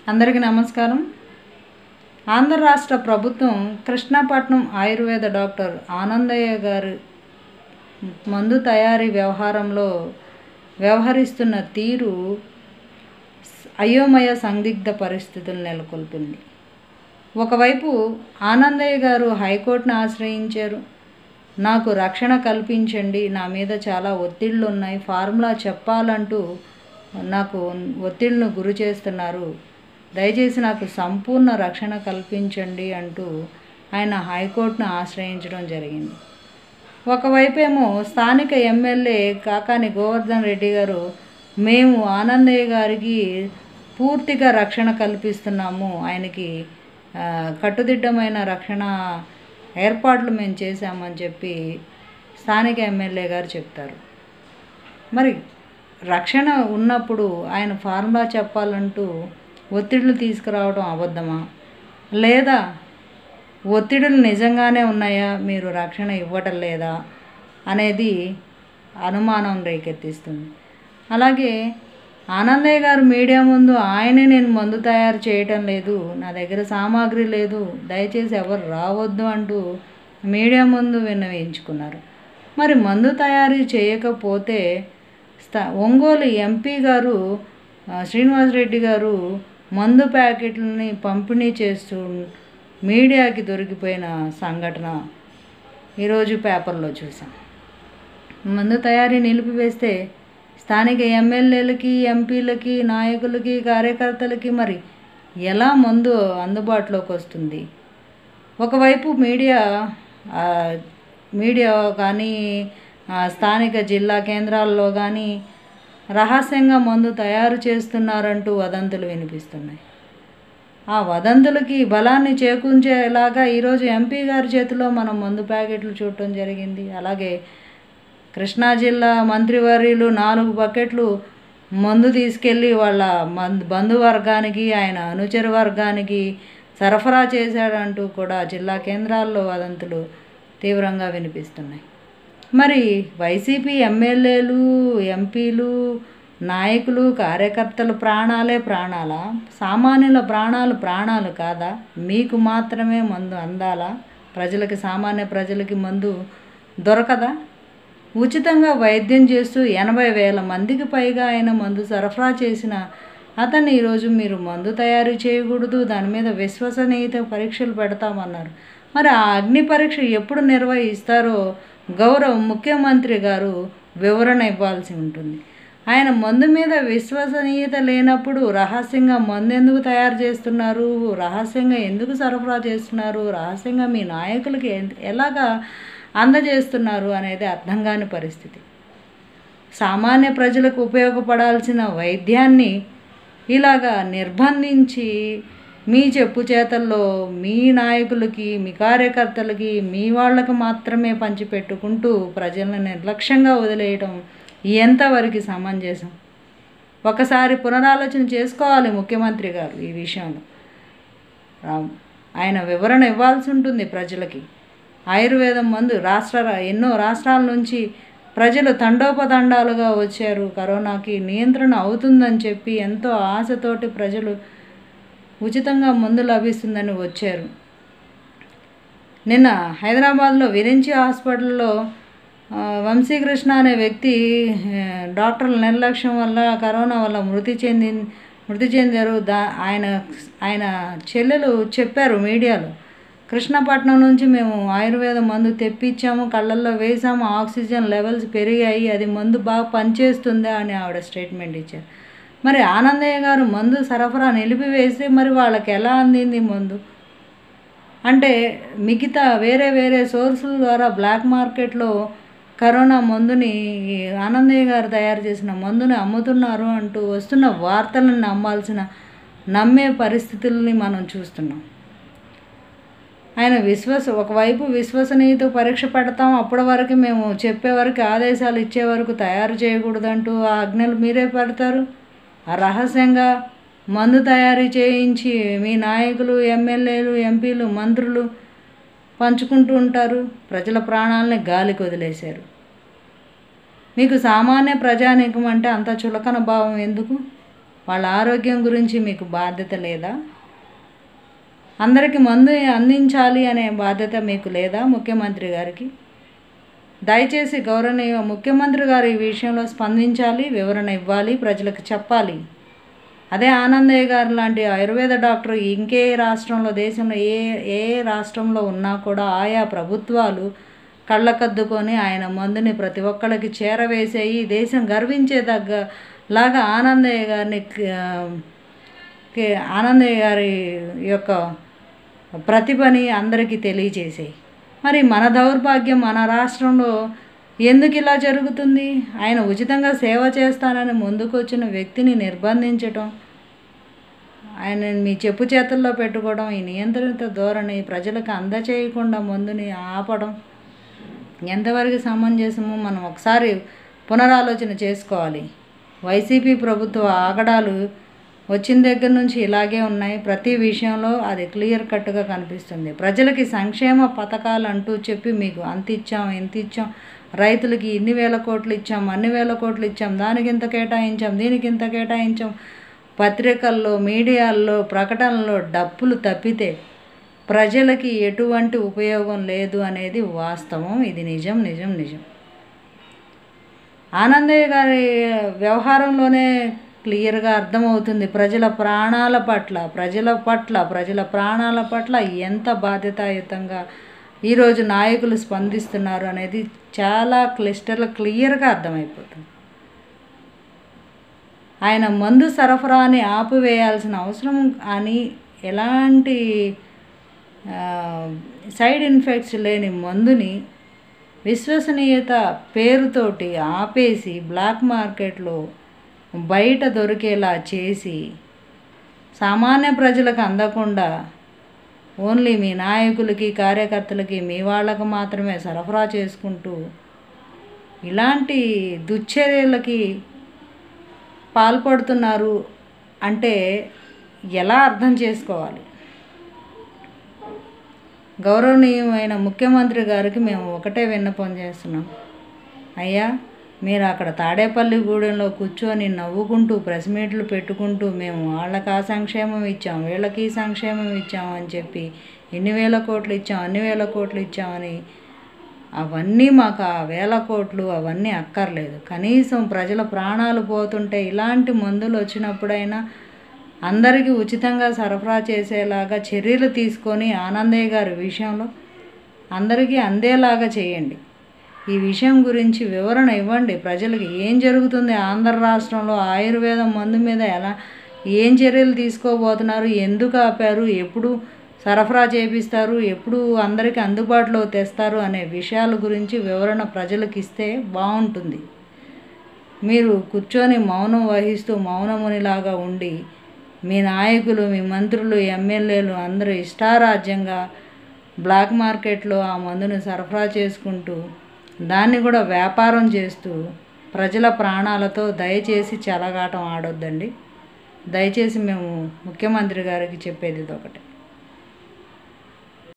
అందరికీ నమస్కారం ఆంధ్ర రాష్ట్ర ప్రభుత్వం కృష్ణాపట్నం ఆయుర్వేద డాక్టర్ ఆనందయ్య గారు మందు తయారీ వ్యవహారంలో వ్యవహరిస్తున్న తీరు అయోమయ సందిగ్ధ పరిస్థితులు నెలకొల్పింది ఒకవైపు ఆనందయ్య గారు హైకోర్టును ఆశ్రయించారు నాకు రక్షణ కల్పించండి నా మీద చాలా ఒత్తిళ్ళు ఉన్నాయి ఫార్ములా చెప్పాలంటూ నాకు ఒత్తిళ్లను గురి చేస్తున్నారు దయచేసి నాకు సంపూర్ణ రక్షణ కల్పించండి అంటూ ఆయన హైకోర్టును ఆశ్రయించడం జరిగింది ఒకవైపేమో స్థానిక ఎమ్మెల్యే కాకాని గోవర్ధన్ రెడ్డి గారు మేము ఆనందయ్య గారికి పూర్తిగా రక్షణ కల్పిస్తున్నాము ఆయనకి ఆ, కట్టుదిట్టమైన రక్షణ ఏర్పాట్లు మేము చేశామని చెప్పి స్థానిక ఎమ్మెల్యే గారు చెప్తారు మరి రక్షణ ఉన్నప్పుడు ఆయన ఫార్ములా చెప్పాలంటూ ఒత్తిడులు తీసుకురావడం అబద్ధమా లేదా ఒత్తిడులు నిజంగానే ఉన్నాయా మీరు రక్షణ ఇవ్వటం లేదా అనేది అనుమానం రేకెత్తిస్తుంది అలాగే ఆనందయ్య గారు మీడియా ముందు ఆయనే నేను మందు తయారు చేయటం లేదు నా దగ్గర సామాగ్రి లేదు దయచేసి ఎవరు రావద్దు అంటూ మీడియా ముందు విన్నవించుకున్నారు మరి మందు తయారీ చేయకపోతే స్థా ఒంగోలు ఎంపీ గారు ఆ, శ్రీనివాసరెడ్డి గారు మందు ప్యాకెట్లని పంపిణీ చేస్తూ మీడియాకి దొరికిపోయిన సంఘటన ఈరోజు పేపర్లో చూసాం మందు తయారీ నిలిపివేస్తే స్థానిక ఎమ్మెల్యేలకి ఎంపీలకి నాయకులకి కార్యకర్తలకి మరి ఎలా మందు అందుబాటులోకి వస్తుంది ఒకవైపు మీడియా ఆ, మీడియా కానీ ఆ, స్థానిక జిల్లా కేంద్రాల్లో కానీ రహస్యంగా మందు తయారు చేస్తున్నారంటూ వదంతులు వినిపిస్తున్నాయి ఆ వదంతులకి బలాన్ని చేకూర్చేలాగా ఈరోజు ఎంపీ గారి చేతిలో మనం మందు ప్యాకెట్లు చూడటం జరిగింది అలాగే కృష్ణా జిల్లా మంత్రివర్యులు నాలుగు బకెట్లు మందు తీసుకెళ్ళి వాళ్ళ మందు బంధువర్గానికి ఆయన అనుచర వర్గానికి సరఫరా చేశాడంటూ కూడా జిల్లా కేంద్రాల్లో వదంతులు తీవ్రంగా వినిపిస్తున్నాయి మరి వైసీపీ ఎమ్మెల్యేలు ఎంపీలు నాయకులు కార్యకర్తల ప్రాణాలే ప్రాణాలా సామాన్యుల ప్రాణాలు ప్రాణాలు కాదా మీకు మాత్రమే మందు అందాలా ప్రజలకి సామాన్య ప్రజలకి మందు దొరకదా ఉచితంగా వైద్యం చేస్తూ ఎనభై వేల మందికి పైగా ఆయన మందు సరఫరా చేసిన అతన్ని ఈరోజు మీరు మందు తయారు చేయకూడదు దాని మీద విశ్వసనీయత పరీక్షలు పెడతామన్నారు మరి ఆ అగ్ని పరీక్ష ఎప్పుడు నిర్వహిస్తారో గౌరవ ముఖ్యమంత్రి గారు వివరణ ఇవ్వాల్సి ఉంటుంది ఆయన మందు మీద విశ్వసనీయత లేనప్పుడు రహస్యంగా మందు ఎందుకు తయారు చేస్తున్నారు రహస్యంగా ఎందుకు సరఫరా చేస్తున్నారు రహస్యంగా మీ నాయకులకి ఎన్- ఎలాగా అందజేస్తున్నారు అనేది అర్థం కాని పరిస్థితి సామాన్య ప్రజలకు ఉపయోగపడాల్సిన వైద్యాన్ని ఇలాగా నిర్బంధించి మీ చెప్పు చేతల్లో మీ నాయకులకి మీ కార్యకర్తలకి మీ వాళ్ళకు మాత్రమే పంచిపెట్టుకుంటూ ప్రజలను నిర్లక్ష్యంగా వదిలేయడం ఎంతవరకు సమంజసం ఒకసారి పునరాలోచన చేసుకోవాలి ముఖ్యమంత్రి గారు ఈ విషయంలో రా- ఆయన వివరణ ఇవ్వాల్సి ఉంటుంది ప్రజలకి ఆయుర్వేదం మందు రాష్ట్ర ఎన్నో రాష్ట్రాల నుంచి ప్రజలు తండోపతండాలుగా వచ్చారు కరోనాకి నియంత్రణ అవుతుందని చెప్పి ఎంతో ఆశతోటి ప్రజలు ఉచితంగా మందు లభిస్తుందని వచ్చారు నిన్న హైదరాబాద్లో విరించి హాస్పిటల్లో ఆ, వంశీకృష్ణ అనే వ్యక్తి ఆ, డాక్టర్ల నిర్లక్ష్యం వల్ల కరోనా వల్ల మృతి చెంది మృతి చెందారు దా ఆయన ఆయన చెల్లెలు చెప్పారు మీడియాలో కృష్ణపట్నం నుంచి మేము ఆయుర్వేద మందు తెప్పించాము కళ్ళల్లో వేసాము ఆక్సిజన్ లెవెల్స్ పెరిగాయి అది మందు బాగా పనిచేస్తుందా అని ఆవిడ స్టేట్మెంట్ ఇచ్చారు మరి ఆనందయ్య గారు మందు సరఫరా నిలిపివేసి మరి వాళ్ళకి ఎలా అందింది మందు అంటే మిగతా వేరే వేరే సోర్సుల ద్వారా బ్లాక్ మార్కెట్లో కరోనా మందుని ఈ ఆనందయ్య గారు తయారు చేసిన మందుని అమ్ముతున్నారు అంటూ వస్తున్న వార్తలను నమ్మాల్సిన నమ్మే పరిస్థితుల్ని మనం చూస్తున్నాం ఆయన విశ్వస ఒకవైపు విశ్వసనీయత పరీక్ష పెడతాం అప్పటి వరకు మేము చెప్పే వరకు ఆదేశాలు ఇచ్చే వరకు తయారు చేయకూడదంటూ ఆ ఆజ్ఞలు మీరే పెడతారు ఆ రహస్యంగా మందు తయారీ చేయించి మీ నాయకులు ఎమ్మెల్యేలు ఎంపీలు మంత్రులు పంచుకుంటూ ఉంటారు ప్రజల ప్రాణాలని గాలికి వదిలేశారు మీకు సామాన్య ప్రజానీకం అంటే అంత చులకన భావం ఎందుకు వాళ్ళ ఆరోగ్యం గురించి మీకు బాధ్యత లేదా అందరికీ మందు అందించాలి అనే బాధ్యత మీకు లేదా ముఖ్యమంత్రి గారికి దయచేసి గౌరవనీయ ముఖ్యమంత్రి గారు ఈ విషయంలో స్పందించాలి వివరణ ఇవ్వాలి ప్రజలకు చెప్పాలి అదే ఆనందయ్య గారు లాంటి ఆయుర్వేద డాక్టర్ ఇంకే రాష్ట్రంలో దేశంలో ఏ ఏ రాష్ట్రంలో ఉన్నా కూడా ఆయా ప్రభుత్వాలు కళ్ళకద్దుకొని ఆయన మందుని ప్రతి ఒక్కళ్ళకి చేరవేసేయి దేశం గర్వించేదగ్గ లాగా ఆనందయ్య గారిని ఆ, కి- ఆనందయ్య గారి యొక్క ప్రతిభని అందరికీ తెలియచేసాయి మరి మన దౌర్భాగ్యం మన రాష్ట్రంలో ఎందుకు ఇలా జరుగుతుంది ఆయన ఉచితంగా సేవ చేస్తానని ముందుకొచ్చిన వ్యక్తిని నిర్బంధించటం ఆయన మీ చెప్పు చేతుల్లో పెట్టుకోవడం ఈ నియంత్రిత ధోరణి ప్రజలకు అందచేయకుండా మందుని ఆపడం ఎంతవరకు సమంజసమో మనం ఒకసారి పునరాలోచన చేసుకోవాలి వైసీపీ ప్రభుత్వ ఆగడాలు వచ్చిన దగ్గర నుంచి ఇలాగే ఉన్నాయి ప్రతి విషయంలో అది క్లియర్ కట్గా కనిపిస్తుంది ప్రజలకి సంక్షేమ పథకాలు అంటూ చెప్పి మీకు అంత ఇచ్చాం ఇంత ఇచ్చాం రైతులకి ఇన్ని వేల కోట్లు ఇచ్చాం అన్ని వేల కోట్లు ఇచ్చాం దానికి ఇంత కేటాయించాం దీనికి ఇంత కేటాయించాం పత్రికల్లో మీడియాల్లో ప్రకటనలో డప్పులు తప్పితే ప్రజలకి ఎటువంటి ఉపయోగం లేదు అనేది వాస్తవం ఇది నిజం నిజం నిజం ఆనందయ్య గారి వ్యవహారంలోనే క్లియర్గా అర్థమవుతుంది ప్రజల ప్రాణాల పట్ల ప్రజల పట్ల ప్రజల ప్రాణాల పట్ల ఎంత బాధ్యతాయుతంగా ఈరోజు నాయకులు స్పందిస్తున్నారు అనేది చాలా క్లిస్టర్లు క్లియర్గా అర్థమైపోతుంది ఆయన మందు సరఫరాని ఆపివేయాల్సిన అవసరం అని ఎలాంటి ఆ, సైడ్ ఇన్ఫెక్ట్స్ లేని మందుని విశ్వసనీయత పేరుతోటి ఆపేసి బ్లాక్ మార్కెట్లో బయట దొరికేలా చేసి సామాన్య ప్రజలకు అందకుండా ఓన్లీ మీ నాయకులకి కార్యకర్తలకి మీ వాళ్ళకు మాత్రమే సరఫరా చేసుకుంటూ ఇలాంటి దుశ్చర్యలకి పాల్పడుతున్నారు అంటే ఎలా అర్థం చేసుకోవాలి గౌరవనీయమైన ముఖ్యమంత్రి గారికి మేము ఒకటే విన్నపం చేస్తున్నాం అయ్యా మీరు అక్కడ తాడేపల్లిగూడెంలో కూర్చొని నవ్వుకుంటూ ప్రెస్ మీట్లు పెట్టుకుంటూ మేము వాళ్ళకి ఆ సంక్షేమం ఇచ్చాం వీళ్ళకి ఈ సంక్షేమం ఇచ్చాం అని చెప్పి ఇన్ని వేల కోట్లు ఇచ్చాం అన్ని వేల కోట్లు ఇచ్చామని అవన్నీ మాకు ఆ వేల కోట్లు అవన్నీ అక్కర్లేదు కనీసం ప్రజల ప్రాణాలు పోతుంటే ఇలాంటి మందులు వచ్చినప్పుడైనా అందరికీ ఉచితంగా సరఫరా చేసేలాగా చర్యలు తీసుకొని ఆనందయ్య గారి విషయంలో అందరికీ అందేలాగా చేయండి ఈ విషయం గురించి వివరణ ఇవ్వండి ప్రజలకు ఏం జరుగుతుంది ఆంధ్ర రాష్ట్రంలో ఆయుర్వేదం మందు మీద ఎలా ఏం చర్యలు తీసుకోబోతున్నారు ఎందుకు ఆపారు ఎప్పుడు సరఫరా చేపిస్తారు ఎప్పుడు అందరికీ అందుబాటులో తెస్తారు అనే విషయాల గురించి వివరణ ప్రజలకు ఇస్తే బాగుంటుంది మీరు కూర్చొని మౌనం వహిస్తూ మౌనమునిలాగా ఉండి మీ నాయకులు మీ మంత్రులు ఎమ్మెల్యేలు అందరూ ఇష్టారాజ్యంగా బ్లాక్ మార్కెట్లో ఆ మందును సరఫరా చేసుకుంటూ దాన్ని కూడా వ్యాపారం చేస్తూ ప్రజల ప్రాణాలతో దయచేసి చెలగాటం ఆడొద్దండి దయచేసి మేము ముఖ్యమంత్రి గారికి చెప్పేది ఇది ఒకటే